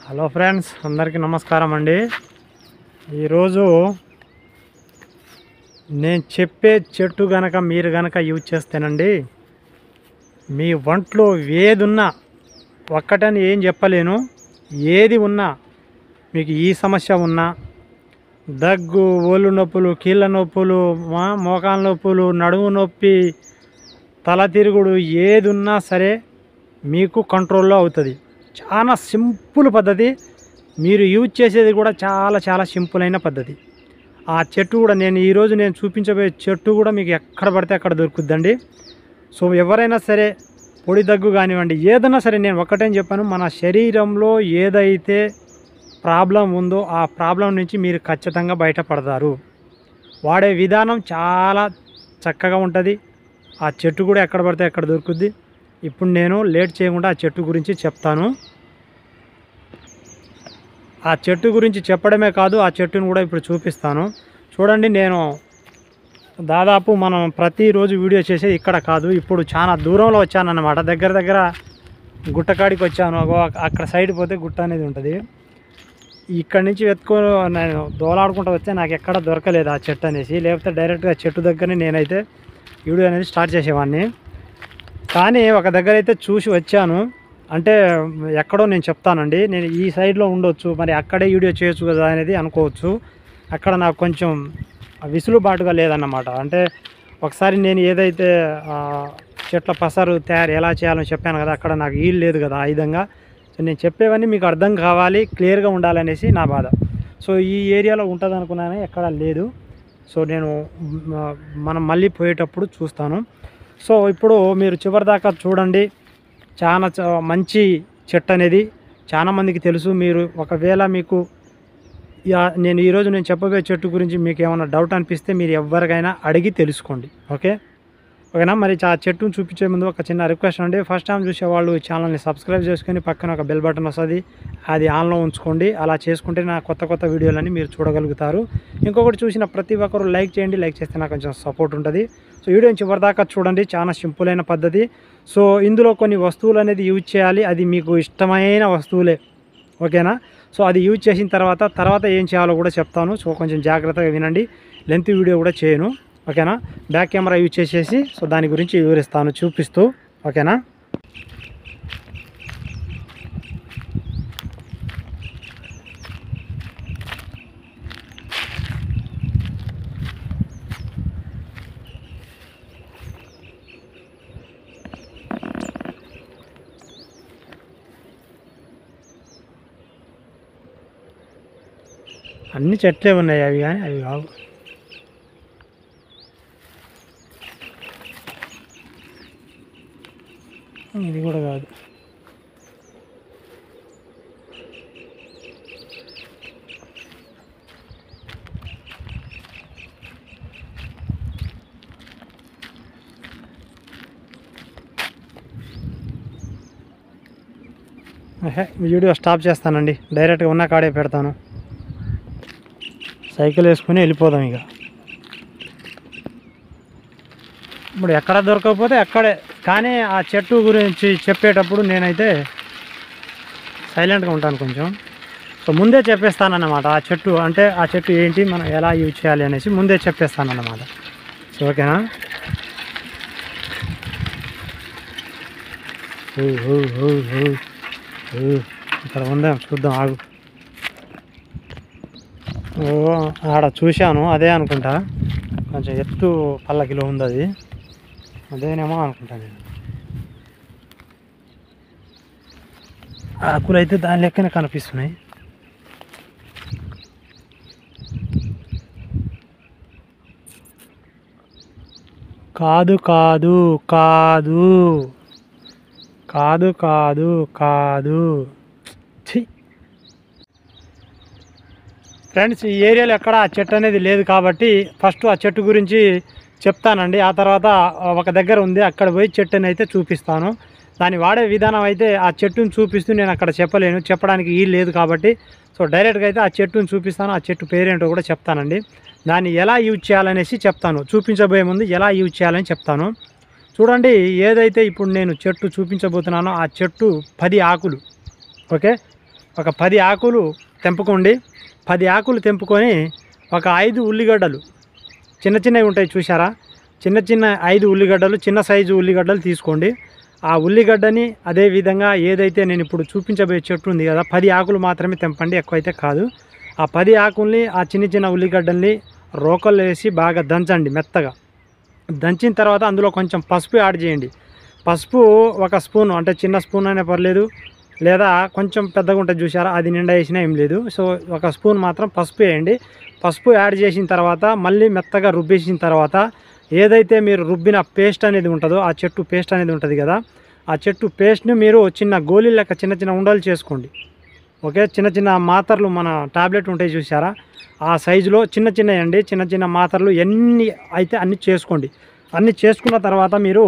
Hello friends అందరికీ నమస్కారం అండి ఈరోజు నేను చెప్పే చెట్టు గనక మీరు గనక యూజ్ చేస్తేనండి మీ ఒంట్లో ఏది ఉన్నా ఒక్కటని ఏం చెప్పలేను ఏది ఉన్నా మీకు ఈ సమస్య ఉన్నా దగ్గు ఒళ్ళు నొప్పులు కీళ్ళ నొప్పులు మా మోకాల నొప్పులు నడుము నొప్పి తల తిరుగుడు ఏది ఉన్నా సరే మీకు కంట్రోల్లో అవుతుంది చాలా సింపుల్ పద్ధతి మీరు యూజ్ చేసేది కూడా చాలా చాలా సింపుల్ అయిన పద్ధతి ఆ చెట్టు కూడా నేను ఈరోజు నేను చూపించబోయే చెట్టు కూడా మీకు ఎక్కడ పడితే అక్కడ దొరుకుద్దండి సో ఎవరైనా సరే పొడి దగ్గు కానివ్వండి ఏదైనా సరే నేను ఒక్కటేం చెప్పాను మన శరీరంలో ఏదైతే ప్రాబ్లం ఉందో ఆ ప్రాబ్లం నుంచి మీరు ఖచ్చితంగా బయటపడతారు వాడే విధానం చాలా చక్కగా ఉంటుంది ఆ చెట్టు కూడా ఎక్కడ పడితే అక్కడ దొరుకుద్ది ఇప్పుడు నేను లేట్ చేయకుండా ఆ చెట్టు గురించి చెప్తాను ఆ చెట్టు గురించి చెప్పడమే కాదు ఆ చెట్టును కూడా ఇప్పుడు చూపిస్తాను చూడండి నేను దాదాపు మనం ప్రతిరోజు వీడియో చేసేది ఇక్కడ కాదు ఇప్పుడు చాలా దూరంలో వచ్చానన్నమాట దగ్గర దగ్గర గుట్టకాడికి వచ్చాను అగో అక్- అక్కడ సైడ్ పోతే గుట్ట అనేది ఉంటుంది ఇక్కడి నుంచి వెతుకొని నేను దోలాడుకుంటూ వస్తే నాకు ఎక్కడ దొరకలేదు ఆ చెట్టు అనేసి లేకపోతే డైరెక్ట్గా చెట్టు దగ్గరనే నేనైతే వీడియో అనేది స్టార్ట్ చేసేవాడిని కానీ ఒక దగ్గర అయితే చూసి వచ్చాను అంటే ఎక్కడో నేను చెప్తానండి నేను ఈ సైడ్లో ఉండొచ్చు మరి అక్కడే వీడియో చేయొచ్చు కదా అనేది అనుకోవచ్చు అక్కడ నాకు కొంచెం విసులుబాటుగా లేదన్నమాట అంటే ఒకసారి నేను ఏదైతే ఆ, చెట్ల పసరు తయారు ఎలా చేయాలని చెప్పాను కదా అక్కడ నాకు వీలు లేదు కదా ఆ విధంగా సో నేను చెప్పేవన్నీ మీకు అర్థం కావాలి క్లియర్గా ఉండాలనేసి నా బాధ సో ఈ ఏరియాలో ఉంటుంది అనుకున్నాను ఎక్కడ లేదు సో నేను మ- మనం మళ్ళీ పోయేటప్పుడు చూస్తాను సో ఇప్పుడు మీరు చివరి దాకా చూడండి చాలా చ- మంచి చెట్టు అనేది చాలా మందికి తెలుసు మీరు ఒకవేళ మీకు యా- నేను ఈరోజు నేను చెప్పబోయే చెట్టు గురించి మీకు ఏమైనా డౌట్ అనిపిస్తే మీరు ఎవరికైనా అడిగి తెలుసుకోండి ఓకే ఓకేనా మరి ఆ చెట్టును చూపించే ముందు ఒక చిన్న రిక్వెస్ట్ అండి ఫస్ట్ టైం చూసేవాళ్ళు ఈ ఛానల్ని సబ్స్క్రైబ్ చేసుకొని పక్కన ఒక బెల్ బటన్ వస్తుంది అది ఆన్లో ఉంచుకోండి అలా చేసుకుంటే నా కొత్త కొత్త వీడియోలన్నీ మీరు చూడగలుగుతారు ఇంకొకటి చూసిన ప్రతి ఒక్కరు లైక్ చేయండి లైక్ చేస్తే నాకు కొంచెం సపోర్ట్ ఉంటుంది సో వీడియో చివరిదాకా చూడండి చాలా సింపుల్ అయిన పద్ధతి సో ఇందులో కొన్ని వస్తువులు అనేది యూజ్ చేయాలి అది మీకు ఇష్టమైన వస్తువులే ఓకేనా సో అది యూజ్ చేసిన తర్వాత తర్వాత ఏం చేయాలో కూడా చెప్తాను సో కొంచెం జాగ్రత్తగా వినండి లెంత్ వీడియో కూడా చేయను ఓకేనా బ్యాక్ కెమెరా యూజ్ చేసేసి సో దాని గురించి వివరిస్తాను చూపిస్తూ ఓకేనా అన్ని చెట్లే ఉన్నాయి అవి కానీ అవి కావు ఇది కూడా కాదు ఎహె, వీడియో స్టాప్ చేస్తానండి డైరెక్ట్గా ఉన్న కాడే పెడతాను సైకిల్ వేసుకుని వెళ్ళిపోదాం ఇక ఇప్పుడు ఎక్కడ దొరకకపోతే అక్కడే కానీ ఆ చెట్టు గురించి చెప్పేటప్పుడు నేనైతే సైలెంట్గా ఉంటాను కొంచెం సో ముందే చెప్పేస్తానన్నమాట ఆ చెట్టు అంటే ఆ చెట్టు ఏంటి మనం ఎలా యూజ్ చేయాలి అనేసి ముందే చెప్పేస్తానన్నమాట సో ఓకేనా ఊ, ఊ, ఊ, ఊ, ఊ. ఇక్కడ ఉందాం చూద్దాం ఆగు ఓ ఆడ చూశాను అదే అనుకుంటా కొంచెం ఎత్తు పల్లకిలో ఉంది అది అదేనేమో అనుకుంటా నేను ఆకులు అయితే దాని లెక్కనే కనిపిస్తున్నాయి కాదు కాదు కాదు కాదు కాదు కాదు ఛీ ఫ్రెండ్స్ ఈ ఏరియాలో ఎక్కడ ఆ చెట్టు అనేది లేదు కాబట్టి ఫస్ట్ ఆ చెట్టు గురించి చెప్తానండి ఆ తర్వాత ఒక దగ్గర ఉంది అక్కడ పోయి చెట్టుని అయితే చూపిస్తాను దాన్ని వాడే విధానం అయితే ఆ చెట్టుని చూపిస్తూ నేను అక్కడ చెప్పలేను చెప్పడానికి ఈ లేదు కాబట్టి సో డైరెక్ట్గా అయితే ఆ చెట్టుని చూపిస్తాను ఆ చెట్టు పేరేంటో కూడా చెప్తానండి దాన్ని ఎలా యూజ్ చేయాలనేసి చెప్తాను చూపించబోయే ముందు ఎలా యూజ్ చేయాలని చెప్తాను చూడండి ఏదైతే ఇప్పుడు నేను చెట్టు చూపించబోతున్నానో ఆ చెట్టు పది ఆకులు ఓకే ఒక పది ఆకులు తెంపుకోండి పది ఆకులు తెంపుకొని ఒక ఐదు ఉల్లిగడ్డలు చిన్న చిన్నవి ఉంటాయి చూసారా చిన్న చిన్న ఐదు ఉల్లిగడ్డలు చిన్న సైజు ఉల్లిగడ్డలు తీసుకోండి ఆ ఉల్లిగడ్డని అదే విధంగా ఏదైతే నేను ఇప్పుడు చూపించబోయే చెట్టు ఉంది కదా పది ఆకులు మాత్రమే తెంపండి ఎక్కువైతే కాదు ఆ పది ఆకుల్ని ఆ చిన్న చిన్న ఉల్లిగడ్డల్ని రోకల్లో వేసి బాగా దంచండి మెత్తగా దంచిన తర్వాత అందులో కొంచెం పసుపు యాడ్ చేయండి పసుపు ఒక స్పూన్ అంటే చిన్న స్పూన్ అయినా పర్లేదు లేదా కొంచెం పెద్దగా ఉంటుంది చూసారా అది నిండా వేసినా ఏం లేదు సో ఒక స్పూన్ మాత్రం పసుపు వేయండి పసుపు యాడ్ చేసిన తర్వాత మళ్ళీ మెత్తగా రుబ్బేసిన తర్వాత ఏదైతే మీరు రుబ్బిన పేస్ట్ అనేది ఉంటుందో ఆ చెట్టు పేస్ట్ అనేది ఉంటుంది కదా ఆ చెట్టు పేస్ట్ని మీరు చిన్న గోళీ లెక్క చిన్న చిన్న ఉండలు చేసుకోండి ఓకే చిన్న చిన్న మాత్రలు మన టాబ్లెట్ ఉంటాయి చూసారా ఆ సైజులో చిన్న చిన్నవి అండి చిన్న చిన్న మాత్రలు ఎన్ని అయితే అన్ని చేసుకోండి అన్ని చేసుకున్న తర్వాత మీరు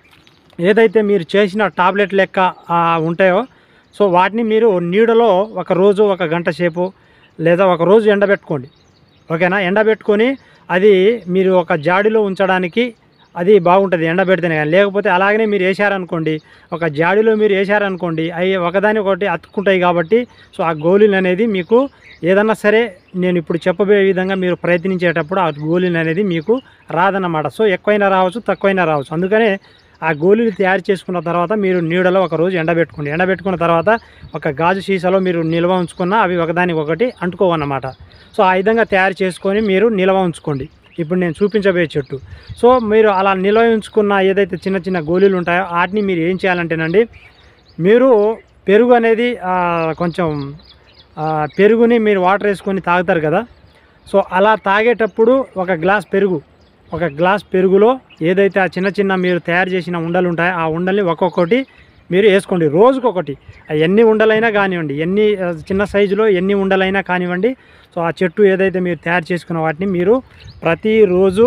ఏదైతే మీరు చేసిన టాబ్లెట్ లెక్క ఆ, ఉంటాయో సో వాటిని మీరు నీడలో ఒక రోజు ఒక గంట సేపు లేదా ఒక రోజు ఎండబెట్టుకోండి ఓకేనా ఎండబెట్టుకొని అది మీరు ఒక జాడిలో ఉంచడానికి అది బాగుంటుంది ఎండబెడితేనే కానీ లేకపోతే అలాగనే మీరు వేసారనుకోండి ఒక జాడిలో మీరు వేసారనుకోండి అవి ఒకదాని ఒకటి అతుక్కుంటాయి కాబట్టి సో ఆ గోళీలు అనేది మీకు ఏదన్నా సరే నేను ఇప్పుడు చెప్పబోయే విధంగా మీరు ప్రయత్నించేటప్పుడు ఆ గోళీలు అనేది మీకు రాదన్నమాట సో ఎక్కువైనా రావచ్చు తక్కువైనా రావచ్చు అందుకనే ఆ గోళీలు తయారు చేసుకున్న తర్వాత మీరు నీడలో ఒక రోజు ఎండబెట్టుకోండి ఎండబెట్టుకున్న తర్వాత ఒక గాజు సీసాలో మీరు నిల్వ ఉంచుకున్న అవి ఒకదానికి ఒకటి అంటుకోవన్నమాట సో ఆ విధంగా తయారు చేసుకొని మీరు నిల్వ ఉంచుకోండి ఇప్పుడు నేను చూపించబోయే చెట్టు సో మీరు అలా నిల్వ ఉంచుకున్న ఏదైతే చిన్న చిన్న గోళీలు ఉంటాయో వాటిని మీరు ఏం చేయాలంటేనండి మీరు పెరుగు అనేది ఆ, కొంచెం ఆ, పెరుగుని మీరు వాటర్ వేసుకొని తాగుతారు కదా సో అలా తాగేటప్పుడు ఒక గ్లాస్ పెరుగు ఒక గ్లాస్ పెరుగులో ఏదైతే ఆ చిన్న చిన్న మీరు తయారు చేసిన ఉండలు ఉంటాయో ఆ ఉండల్ని ఒక్కొక్కటి మీరు వేసుకోండి రోజుకొకటి ఆ ఎన్ని ఉండలైనా కానివ్వండి ఎన్ని ఆ, చిన్న సైజులో ఎన్ని ఉండలైనా కానివ్వండి సో ఆ చెట్టు ఏదైతే మీరు తయారు చేసుకున్న వాటిని మీరు ప్రతిరోజు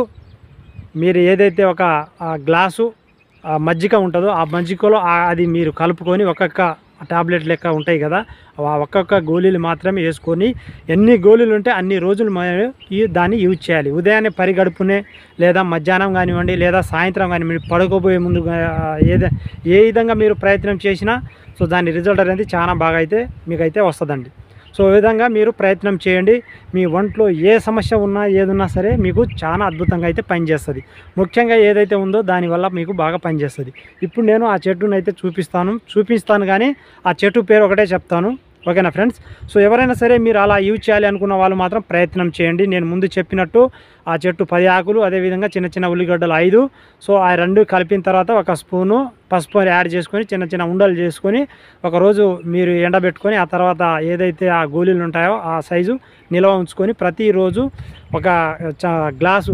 మీరు ఏదైతే ఒక ఆ, గ్లాసు ఆ, మజ్జిగ ఉంటుందో ఆ మజ్జిగలో ఆ- అది మీరు కలుపుకొని ఒక్కొక్క టాబ్లెట్ లెక్క ఉంటాయి కదా ఆ ఒక్కొక్క గోళీలు మాత్రమే వేసుకొని ఎన్ని గోళీలు ఉంటే అన్ని రోజులు మీరు ఈ దాన్ని యూజ్ చేయాలి ఉదయాన్నే పరిగడుపునే లేదా మధ్యాహ్నం కానివ్వండి లేదా సాయంత్రం కానివ్వండి పడుకోబోయే ముందు గా- ఏదే ఏ విధంగా మీరు ప్రయత్నం చేసినా సో దాని రిజల్ట్ అనేది చాలా బాగా అయితే మీకైతే వస్తుందండి సో ఈ విధంగా మీరు ప్రయత్నం చేయండి మీ ఒంట్లో ఏ సమస్య ఉన్నా ఏదున్నా సరే మీకు చాలా అద్భుతంగా అయితే పనిచేస్తుంది ముఖ్యంగా ఏదైతే ఉందో దానివల్ల మీకు బాగా పనిచేస్తుంది ఇప్పుడు నేను ఆ చెట్టును అయితే చూపిస్తాను చూపిస్తాను కానీ ఆ చెట్టు పేరు ఒకటే చెప్తాను ఓకేనా ఫ్రెండ్స్ సో ఎవరైనా సరే మీరు అలా యూజ్ చేయాలి అనుకున్న వాళ్ళు మాత్రం ప్రయత్నం చేయండి నేను ముందు చెప్పినట్టు ఆ చెట్టు పది ఆకులు అదేవిధంగా చిన్న చిన్న ఉల్లిగడ్డలు ఐదు సో ఆ రెండు కలిపిన తర్వాత ఒక స్పూను పసుపు యాడ్ చేసుకొని చిన్న చిన్న ఉండలు చేసుకొని ఒకరోజు మీరు ఎండబెట్టుకొని ఆ తర్వాత ఏదైతే ఆ గోళీలు ఉంటాయో ఆ సైజు నిల్వ ఉంచుకొని ప్రతిరోజు ఒక చ- గ్లాసు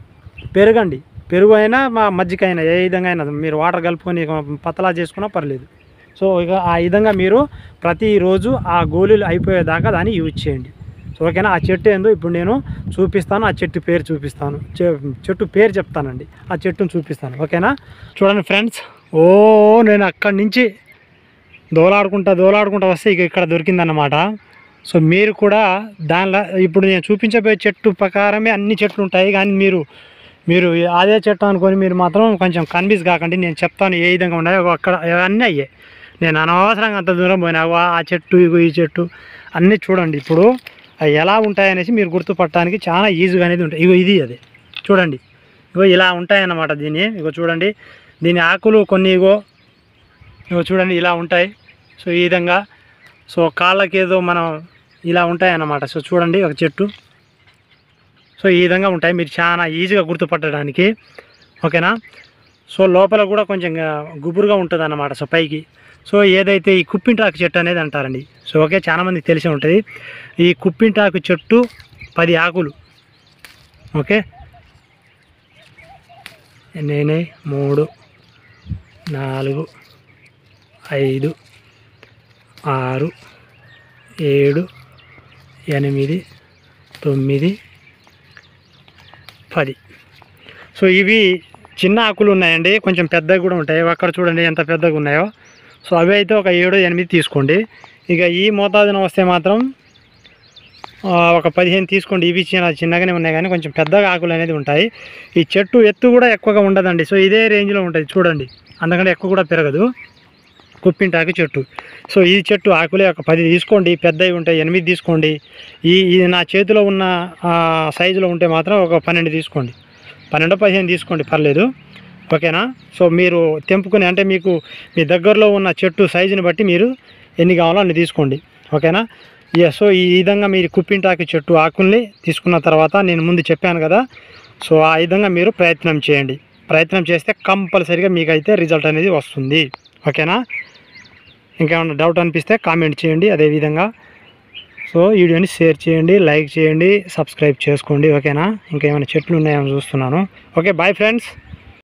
పెరుగండి పెరుగు అయినా మా మజ్జిగ అయినా ఏ విధంగా అయినా మీరు వాటర్ కలుపుకొని పతలా చేసుకున్నా పర్లేదు సో ఇక ఆ విధంగా మీరు ప్రతిరోజు ఆ గోళీలు అయిపోయేదాకా దాన్ని యూజ్ చేయండి సో ఓకేనా ఆ చెట్టు ఏందో ఇప్పుడు నేను చూపిస్తాను ఆ చెట్టు పేరు చూపిస్తాను చె- చెట్టు పేరు చెప్తానండి ఆ చెట్టును చూపిస్తాను ఓకేనా చూడండి ఫ్రెండ్స్ ఓ నేను అక్కడి నుంచి దోలాడుకుంటా దోలాడుకుంటా వస్తే ఇక ఇక్కడ దొరికిందన్నమాట సో మీరు కూడా దానిలో ఇప్పుడు నేను చూపించబోయే చెట్టు ప్రకారమే అన్ని చెట్లు ఉంటాయి కానీ మీరు మీరు అదే చెట్టు అనుకొని మీరు మాత్రం కొంచెం కన్ఫ్యూజ్ కాకండి నేను చెప్తాను ఏ విధంగా ఉన్నాయో అగో అక్కడ అన్నీ అయ్యాయి నేను అనవసరంగా అంత దూరం పోయినా అగో ఆ చెట్టు ఇగో ఈ చెట్టు అన్నీ చూడండి ఇప్పుడు అవి ఎలా ఉంటాయనేసి మీరు గుర్తుపట్టడానికి చాలా ఈజీగా అనేది ఉంటాయి ఇగో ఇది అదే చూడండి ఇగో ఇలా ఉంటాయన్నమాట దీన్ని ఇగో చూడండి దీని ఆకులు కొన్ని ఇగో ఇగో చూడండి ఇలా ఉంటాయి సో ఈ విధంగా సో కాళ్ళకి ఏదో మనం ఇలా ఉంటాయి అన్నమాట సో చూడండి ఒక చెట్టు సో ఈ విధంగా ఉంటాయి మీరు చాలా ఈజీగా గుర్తుపట్టడానికి ఓకేనా సో లోపల కూడా కొంచెం ఆ, గుబురుగా ఉంటుంది అన్నమాట సో పైకి సో ఏదైతే ఈ కుప్పింటాకు చెట్టు అనేది అంటారండి సో ఓకే చాలా మందికి తెలిసి ఉంటుంది ఈ కుప్పింటాకు చెట్టు పది ఆకులు ఓకే నేనే మూడు నాలుగు ఐదు ఆరు ఏడు ఎనిమిది తొమ్మిది పది సో ఇవి చిన్న ఆకులు ఉన్నాయండి కొంచెం పెద్దగా కూడా ఉంటాయి అక్కడ చూడండి ఎంత పెద్దగా ఉన్నాయో సో అవి అయితే ఒక ఏడు ఎనిమిది తీసుకోండి ఇక ఈ మోతాదున వస్తే మాత్రం ఆ, ఒక పదిహేను తీసుకోండి ఇవి చిన్న చిన్నగానే ఉన్నాయి కానీ కొంచెం పెద్దగా ఆకులు అనేది ఉంటాయి ఈ చెట్టు ఎత్తు కూడా ఎక్కువగా ఉండదండి సో ఇదే రేంజ్లో ఉంటుంది చూడండి అందుకంటే ఎక్కువ కూడా పెరగదు కుప్పింటాకు చెట్టు సో ఈ చెట్టు ఆకులే ఒక పది తీసుకోండి పెద్దవి ఉంటాయి ఎనిమిది తీసుకోండి ఈ ఇది నా చేతిలో ఉన్న ఆ, సైజులో ఉంటే మాత్రం ఒక పన్నెండు తీసుకోండి పన్నెండు పదిహేను తీసుకోండి పర్లేదు ఓకేనా సో మీరు తెంపుకుని అంటే మీకు మీ దగ్గరలో ఉన్న చెట్టు సైజుని బట్టి మీరు ఎన్ని కావాలో అన్ని తీసుకోండి ఓకేనా ఇక సో ఈ విధంగా మీరు కుప్పింటాకు చెట్టు ఆకుల్ని తీసుకున్న తర్వాత నేను ముందు చెప్పాను కదా సో ఆ విధంగా మీరు ప్రయత్నం చేయండి ప్రయత్నం చేస్తే కంపల్సరీగా మీకు అయితే రిజల్ట్ అనేది వస్తుంది ఓకేనా ఇంకేమైనా డౌట్ అనిపిస్తే కామెంట్ చేయండి అదేవిధంగా సో వీడియోని షేర్ చేయండి లైక్ చేయండి సబ్స్క్రైబ్ చేసుకోండి ఓకేనా ఇంకేమైనా చెట్లు ఉన్నాయేమో చూస్తున్నాను ఓకే బాయ్ ఫ్రెండ్స్